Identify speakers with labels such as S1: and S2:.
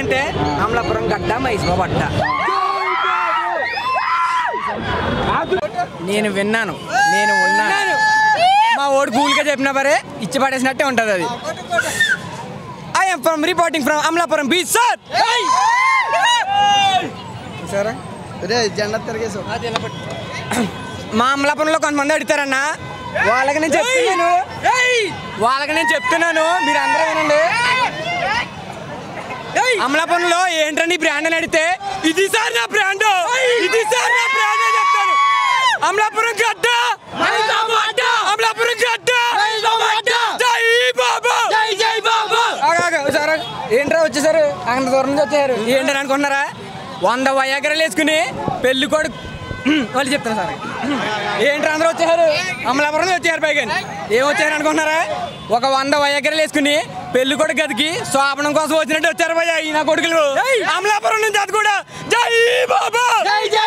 S1: అంటే అమలాపురం గడ్డ మైసూరు పట్ట నేను విన్నాను నేను ఉన్నాను మా ఓడి కూల్గా చెప్పిన పరే ఇచ్చి పడేసినట్టే ఉంటుంది అది I'm from reporting from Amalapuram beach sir సరే
S2: రే జెండా తిరిగేసావు
S1: మా అమలాపురంలో కొంతమంది అడుగుతారన్న వాళ్ళకి నేను చెప్తున్నాను వాళ్ళకి నేను చెప్తున్నాను మీరు అందరూ వినండి అమలాపురంలో ఏంటండి బ్రాండ్ అని అడిగితే ఇది సార్ నా బ్రాండ్ ఇది సార్ నా బ్రాండ్ అని చెప్తాను అమలాపురం గడ్డ అమలాపురం గడ్డ జై బాబా జై జై బాబా సార్ ఏంట్రా వచ్చేసారు అంత దూరం నుంచి వచ్చారు ఏంటని అనుకుంటున్నారా వంద వయాగరలు వేసుకుని పెళ్లి కొడుకు వాళ్ళు చెప్తాను సార్ ఏంట్రా అందరూ వచ్చారు అమలాపురం నుంచి వచ్చారు పైగా ఏం వచ్చారు అనుకుంటున్నారా ఒక వంద వయాగరలు వేసుకుని పెళ్లి కొడుకు గదికి శోభనం కోసం వచ్చినట్టు వచ్చారు భయ్య ఈ నా కొడుకులు అమలాపురం నుంచి అది కూడా జై బాబా జై జై